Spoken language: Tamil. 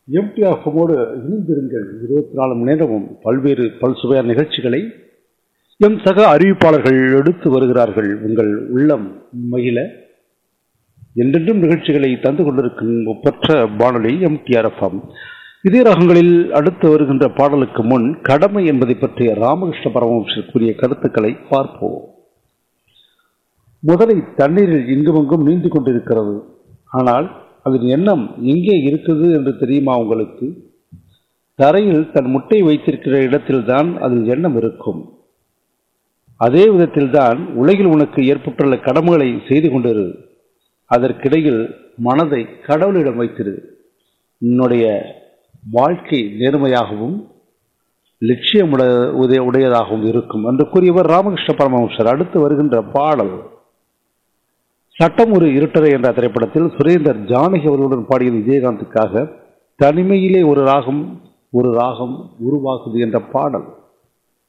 எம்டிஆஃபமோடு இணைந்திருங்கள் இருபத்தி நாலு மணி நேரமும் பல்வேறு பல்சுவையான நிகழ்ச்சிகளை எம் சக அறிவிப்பாளர்கள் எடுத்து வருகிறார்கள் உங்கள் உள்ளம் மகிழ என்றென்றும் நிகழ்ச்சிகளை தந்து கொண்டிருக்கும் ஒப்பற்ற வானொலி எம்டிஆர்எஃப்எம் இதே ரகங்களில் அடுத்து வருகின்ற பாடலுக்கு முன் கடமை என்பதை பற்றிய ராமகிருஷ்ண பரமஹம்சர் கூறிய கருத்துக்களை பார்ப்போம் முதலை தண்ணீரில் இங்குமங்கும் நீந்து கொண்டிருக்கிறது ஆனால் அதன் எண்ணம் எங்கே இருக்குது என்று தெரியுமா உங்களுக்கு தரையில் தன் முட்டை வைத்திருக்கிற இடத்தில்தான் அதன் எண்ணம் இருக்கும் அதே விதத்தில்தான் உலகில் உனக்கு ஏற்பட்டுள்ள கடமைகளை செய்து கொண்டிரு அதற்கிடையில் மனதை கடவுளிடம் வைத்திரு உன்னுடைய வாழ்க்கை நேர்மையாகவும் லட்சியமுட உடைய உடையதாகவும் இருக்கும் என்று கூறியவர் ராமகிருஷ்ண பரமஹம்சர் அடுத்து வருகின்ற பாடல் சட்டம் ஒரு இருட்டரை என்ற திரைப்படத்தில் சுரேந்தர் ஜானகி அவர்களுடன் பாடியது விஜயகாந்துக்காக தனிமையிலே ஒரு ராகம் ஒரு ராகம் உருவாகுது என்ற பாடல்